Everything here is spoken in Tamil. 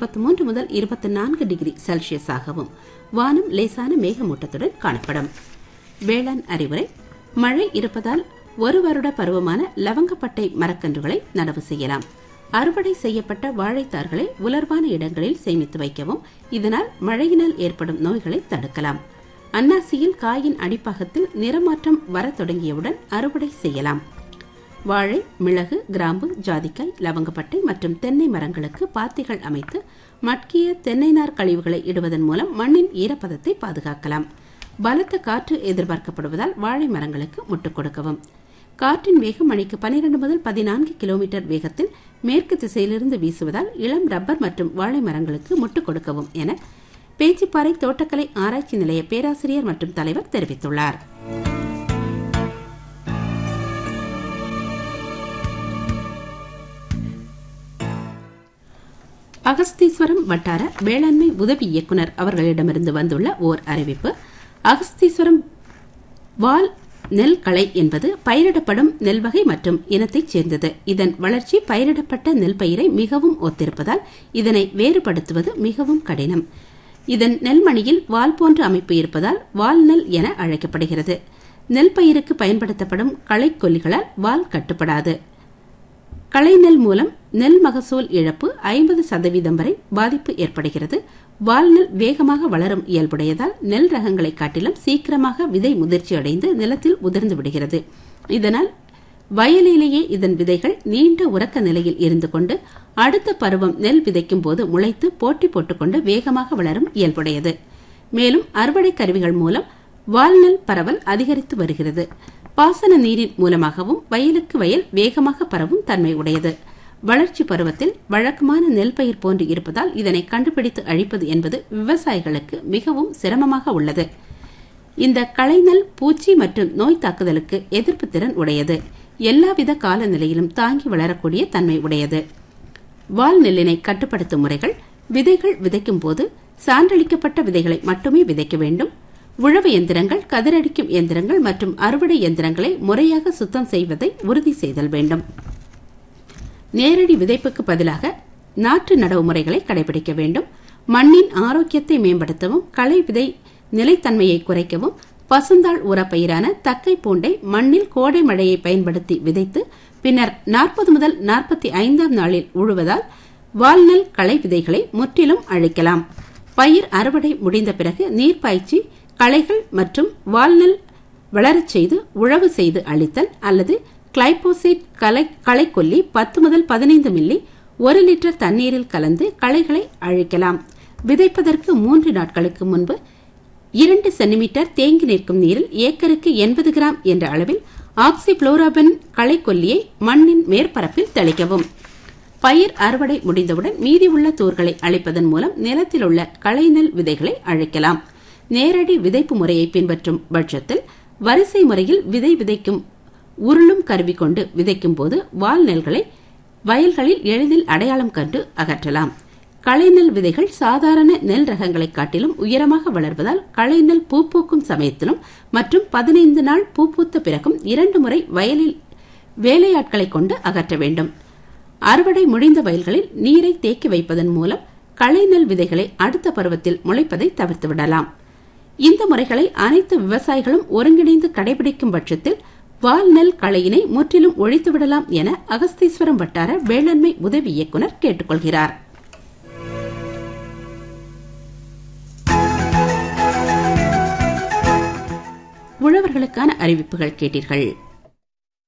இருபத்தி மூன்று முதல் இருபத்தி நான்கு டிகிரி செல்சியஸாகவும் வானம் லேசான மேகமூட்டத்துடன் காணப்படும் வேளாண் அறிவுரை மழை இருப்பதால் ஒரு வருட பருவமான லவங்கப்பட்டை மரக்கன்றுகளை நடவு செய்யலாம் அறுவடை செய்யப்பட்ட வாழைத்தார்களை உலர்வான இடங்களில் சேமித்து வைக்கவும் இதனால் மழையினால் ஏற்படும் நோய்களை தடுக்கலாம் அன்னாசியில் காயின் அடிப்பாகத்தில் நிறமாற்றம் வரத் தொடங்கியவுடன் அறுவடை செய்யலாம் வாழை மிளகு கிராம்பு ஜாதிக்காய் லவங்கப்பட்டை மற்றும் தென்னை மரங்களுக்கு பாத்திகள் அமைத்து மட்கிய தென்னை நார் கழிவுகளை இடுவதன் மூலம் மண்ணின் ஈரப்பதத்தை பாதுகாக்கலாம் பலத்த காற்று எதிர்பார்க்கப்படுவதால் வாழை மரங்களுக்கு முட்டுக் கொடுக்கவும் காற்றின் வேகம் மணிக்கு பனிரெண்டு முதல் பதினான்கு கிலோமீட்டர் வேகத்தில் மேற்கு திசையிலிருந்து வீசுவதால் இளம் ரப்பர் மற்றும் வாழை மரங்களுக்கு முட்டுக் கொடுக்கவும் என பேச்சிப்பாறை தோட்டக்கலை ஆராய்ச்சி நிலைய பேராசிரியர் மற்றும் தலைவர் தெரிவித்துள்ளார் அகஸ்தீஸ்வரம் வட்டார வேளாண்மை உதவி இயக்குனர் அவர்களிடமிருந்து வந்துள்ள ஓர் அறிவிப்பு அகஸ்தீஸ்வரம் வால் நெல் களை என்பது பயிரிடப்படும் நெல் வகை மற்றும் இனத்தைச் சேர்ந்தது இதன் வளர்ச்சி பயிரிடப்பட்ட நெல் பயிரை மிகவும் ஒத்திருப்பதால் இதனை வேறுபடுத்துவது மிகவும் கடினம் இதன் நெல்மணியில் வால் போன்ற அமைப்பு இருப்பதால் வால்நெல் என அழைக்கப்படுகிறது நெல் பயிருக்கு பயன்படுத்தப்படும் களைக்கொல்லிகளால் வால் கட்டுப்படாது களைநெல் மூலம் நெல் மகசூல் இழப்பு ஐம்பது சதவீதம் வரை பாதிப்பு ஏற்படுகிறது வால்நெல் வேகமாக வளரும் இயல்புடையதால் நெல் ரகங்களை காட்டிலும் சீக்கிரமாக விதை முதிர்ச்சி அடைந்து நிலத்தில் உதிர்ந்து விடுகிறது இதனால் வயலிலேயே இதன் விதைகள் நீண்ட உறக்க நிலையில் இருந்து கொண்டு அடுத்த பருவம் நெல் விதைக்கும் போது முளைத்து போட்டி போட்டுக்கொண்டு வேகமாக வளரும் இயல்புடையது மேலும் அறுவடை கருவிகள் மூலம் வால்நெல் பரவல் அதிகரித்து வருகிறது பாசன நீரின் மூலமாகவும் வயலுக்கு வயல் வேகமாக பரவும் தன்மை உடையது வளர்ச்சி பருவத்தில் வழக்கமான நெல் பயிர் போன்று இருப்பதால் இதனை கண்டுபிடித்து அழிப்பது என்பது விவசாயிகளுக்கு மிகவும் சிரமமாக உள்ளது இந்த களைநெல் பூச்சி மற்றும் நோய் தாக்குதலுக்கு எதிர்ப்பு திறன் உடையது எல்லாவித காலநிலையிலும் தாங்கி வளரக்கூடிய தன்மை உடையது வால் நெல்லினை கட்டுப்படுத்தும் முறைகள் விதைகள் விதைக்கும் போது சான்றளிக்கப்பட்ட விதைகளை மட்டுமே விதைக்க வேண்டும் உழவு எந்திரங்கள் கதிரடிக்கும் எந்திரங்கள் மற்றும் அறுவடை எந்திரங்களை முறையாக சுத்தம் செய்வதை உறுதி செய்தல் வேண்டும் நேரடி விதைப்புக்கு பதிலாக நாற்று நடவு முறைகளை கடைபிடிக்க வேண்டும் மண்ணின் ஆரோக்கியத்தை மேம்படுத்தவும் களை விதை நிலைத்தன்மையை குறைக்கவும் பசுந்தாள் உரப்பயிரான தக்கை பூண்டை மண்ணில் கோடை மழையை பயன்படுத்தி விதைத்து பின்னர் நாற்பது முதல் நாற்பத்தி ஐந்தாம் நாளில் உழுவதால் வால்நெல் களை விதைகளை முற்றிலும் அழிக்கலாம் பயிர் அறுவடை முடிந்த பிறகு நீர் பாய்ச்சி களைகள் மற்றும் வால்நெல் வளரச் செய்து உழவு செய்து அழித்தல் அல்லது கிளைபோசேட் கலை களைக்கொல்லி பத்து முதல் பதினைந்து மில்லி ஒரு லிட்டர் தண்ணீரில் கலந்து களைகளை அழிக்கலாம் விதைப்பதற்கு மூன்று நாட்களுக்கு முன்பு இரண்டு சென்டிமீட்டர் தேங்கி நிற்கும் நீரில் ஏக்கருக்கு எண்பது கிராம் என்ற அளவில் ஆக்சிபுளோராபன் களைக்கொல்லியை மண்ணின் மேற்பரப்பில் தெளிக்கவும் பயிர் அறுவடை முடிந்தவுடன் மீதியுள்ள தூர்களை அழிப்பதன் மூலம் நிலத்தில் உள்ள களைநெல் விதைகளை அழிக்கலாம் நேரடி விதைப்பு முறையை பின்பற்றும் பட்சத்தில் வரிசை முறையில் விதை விதைக்கும் உருளும் கருவி கொண்டு விதைக்கும் போது வால் நெல்களை வயல்களில் எளிதில் அடையாளம் கண்டு அகற்றலாம் களைநெல் விதைகள் சாதாரண நெல் ரகங்களை காட்டிலும் உயரமாக வளர்வதால் களைநெல் பூ பூக்கும் சமயத்திலும் மற்றும் பதினைந்து நாள் பூ பூத்த பிறகும் இரண்டு முறை வயலில் வேலையாட்களை கொண்டு அகற்ற வேண்டும் அறுவடை முடிந்த வயல்களில் நீரை தேக்கி வைப்பதன் மூலம் களைநெல் விதைகளை அடுத்த பருவத்தில் முளைப்பதை தவிர்த்து விடலாம் இந்த முறைகளை அனைத்து விவசாயிகளும் ஒருங்கிணைந்து கடைபிடிக்கும் பட்சத்தில் வால்நெல் களையினை முற்றிலும் ஒழித்துவிடலாம் என அகஸ்தீஸ்வரம் வட்டார வேளாண்மை உதவி இயக்குநர் கேட்டுக்கொள்கிறார் உழவர்களுக்கான அறிவிப்புகள் கேட்டீர்கள்